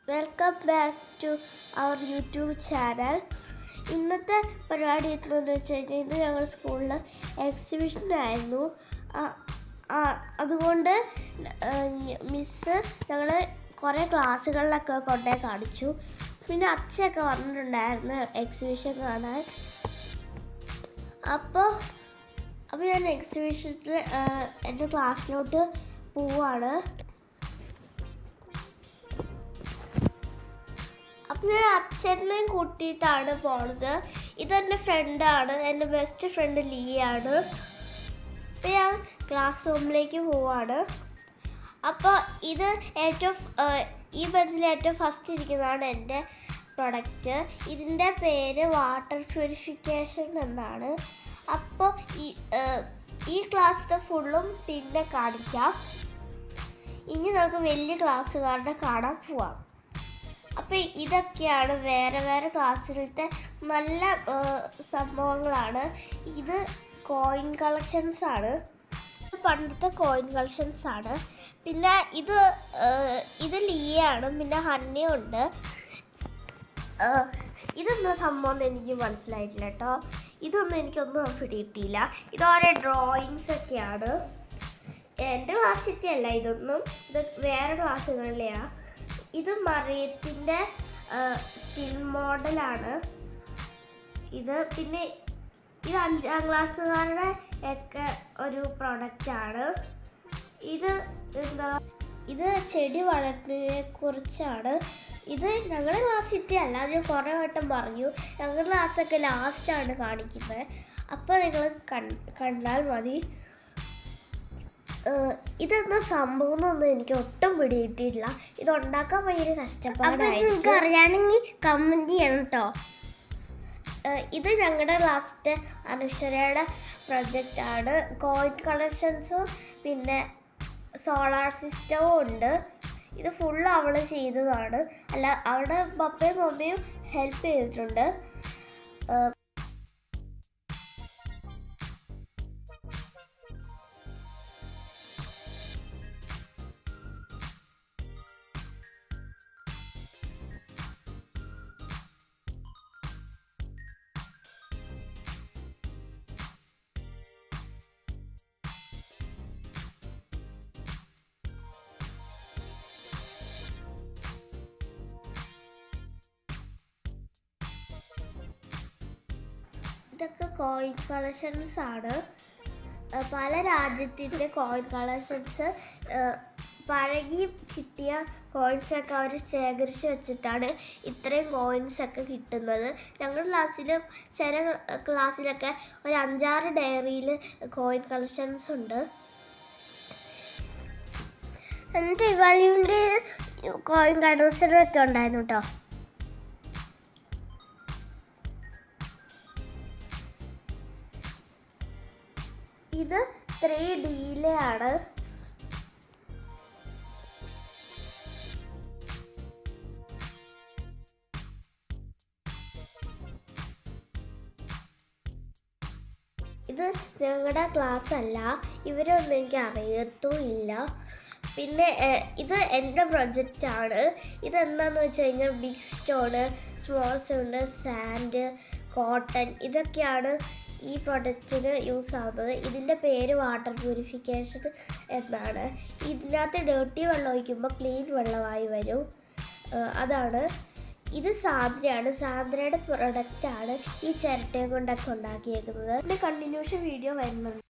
welcome back to our YouTube channel ഇന്നത്തെ പരിപാടി എന്താണെന്ന് വെച്ച് കഴിഞ്ഞാൽ ഇന്ന് ഞങ്ങളുടെ സ്കൂളിൽ എക്സിബിഷൻ ആയിരുന്നു ആ- ആ- അതുകൊണ്ട് മിസ്സ് ഞങ്ങൾ കുറേ ക്ലാസ്സുകളിലൊക്കെ കൊണ്ടേ കാണിച്ചു പിന്നെ അച്ഛയൊക്കെ വന്നിട്ടുണ്ടായിരുന്നു എക്സിബിഷൻ കാണാൻ അപ്പോൾ അപ്പോൾ ഞാൻ എക്സിബിഷനിൽ എൻ്റെ ക്ലാസ്സിലോട്ട് പോവാണ് അപ്പം ഞാൻ അച്ഛനെയും കൂട്ടിയിട്ടാണ് പോണത് ഇതെൻ്റെ ഫ്രണ്ടാണ് എൻ്റെ ബെസ്റ്റ് ഫ്രണ്ട് ലീയാണ് അപ്പം ഞാൻ ക്ലാസ് റൂമിലേക്ക് പോവാണ് അപ്പോൾ ഇത് ഏറ്റവും ആ, ഈ ബെഞ്ചിൽ ഏറ്റവും ഫസ്റ്റ് ഇരിക്കുന്നതാണ് എൻ്റെ പ്രൊഡക്റ്റ് ഇതിൻ്റെ പേര് വാട്ടർ പ്യൂരിഫിക്കേഷൻ എന്നാണ് അപ്പോൾ ഈ ആ, ഈ ക്ലാസ്സിലെ ഫുള്ളും പിന്നെ കാണിക്കാം ഇനി നമുക്ക് വലിയ ക്ലാസ്സുകാരുടെ കാണാൻ പോവാം അപ്പോൾ ഇതൊക്കെയാണ് വേറെ വേറെ ക്ലാസ്സിലത്തെ നല്ല ആ, സംഭവങ്ങളാണ് ഇത് കോയിൻ കളക്ഷൻസ് ആണ് ഇത് പണ്ടത്തെ കോയിൻ കളക്ഷൻസ് ആണ് പിന്നെ ഇത് ആ, ഇത് ലീയാണ് പിന്നെ ഹണ്ണിയും ഉണ്ട് ആ, ഇതെന്താ സംഭവം എന്ന് എനിക്ക് മനസ്സിലായിട്ടില്ല കേട്ടോ ഇതൊന്നും എനിക്കൊന്നും പിടിയിട്ടില്ല ഇത് ഓരോ ഡ്രോയിങ്സ് ഒക്കെയാണ് എൻ്റെ ക്ലാസ്സിലത്തെ അല്ല ഇതൊന്നും ഇത് വേറെ ക്ലാസ്സുകളിലെയാണ് ഇത് മറിയത്തിൻ്റെ സ്റ്റിൽ മോഡലാണ് ഇത് പിന്നെ ഇത് അഞ്ചാം ക്ലാസ്സുകാരുടെ ഒക്കെ ഒരു പ്രൊഡക്റ്റാണ് ഇത് എന്താ ഇത് ചെടി വളർത്തുന്നതിനെ കുറിച്ചാണ് ഇത് ഞങ്ങളുടെ ക്ലാസ്സിലത്തെ അല്ല അത് ഞാൻ കുറേ വട്ടം പറഞ്ഞു ഞങ്ങളുടെ ക്ലാസ്സൊക്കെ ലാസ്റ്റാണ് കാണിക്കുന്നത് അപ്പോൾ നിങ്ങൾ കണ്ടാൽ മതി ഏഹ് ഇതെന്താ സംഭവം എന്നൊന്നും എനിക്ക് ഒട്ടും പിടികിട്ടിയിട്ടില്ല ഇത് ഉണ്ടാക്കാൻ ഭയങ്കര കഷ്ടപ്പാടായിരിക്കും അറിയാണെങ്കിൽ കമന്റ് ചെയ്യണം കേട്ടോ ഏഹ് ഇത് ഞങ്ങളുടെ ക്ലാസ്സിലെ അനശ്വരയുടെ പ്രൊജക്റ്റ് ആണ് കോയിൻ കളക്ഷൻസും പിന്നെ സോളാർ സിസ്റ്റവും ഉണ്ട് ഇത് ഫുള്ള് അവൾ ചെയ്തതാണ് അല്ല അവളുടെ പപ്പയും മമ്മിയും ഹെൽപ്പ് ചെയ്തിട്ടുണ്ട് ഏഹ് ഇതൊക്കെ കോയിൻ കളക്ഷൻസ് ആണ് ഏഹ് പല രാജ്യത്തിൻ്റെ കോയിൻ കളക്ഷൻസ് പഴകി കിട്ടിയ കോയിൻസ് ഒക്കെ അവർ ശേഖരിച്ച് വെച്ചിട്ടാണ് ഇത്രയും കോയിൻസ് ഒക്കെ കിട്ടുന്നത് ഞങ്ങളുടെ ക്ലാസ്സിലും ചില ക്ലാസ്സിലൊക്കെ ഒരു അഞ്ചാറ് ഡയറിയിൽ കോയിൻ കളക്ഷൻസ് ഉണ്ട് എന്നിട്ട് ഇവളിൻ്റെ കോയിൻ കടൽസരൊക്കെ ഉണ്ടായിരുന്നു കേട്ടോ ഇത് ത്രീ ഡിയിലെ ആണ് ഇത് ഞങ്ങളുടെ ക്ലാസ് അല്ല ഇവരൊന്നും എനിക്ക് അറിയത്തും ഇല്ല പിന്നെ ഏഹ്, ഇത് എൻ്റെ പ്രൊജക്റ്റാണ് ഇതെന്താന്ന് വെച്ച് കഴിഞ്ഞാൽ big stone small stone sand cotton ഇതൊക്കെയാണ് ഈ പ്രൊഡക്റ്റിന് യൂസ് ആവുന്നത് ഇതിൻ്റെ പേര് വാട്ടർ പ്യൂരിഫിക്കേഷൻ എന്നാണ് ഇതിനകത്ത് ഡേർട്ടി വെള്ളം ഒഴിക്കുമ്പോൾ ക്ലീൻ വെള്ളമായി വരും ഏഹ്, അതാണ് ഇത് സാന്ദ്രയാണ് സാന്ദ്രയുടെ പ്രൊഡക്റ്റാണ് ഈ ചിരട്ടയും കൊണ്ടൊക്കെ ഉണ്ടാക്കിയേക്കുന്നത് ഇതിൻ്റെ കണ്ടിന്യൂഷൻ വീഡിയോ വരുന്നുണ്ട്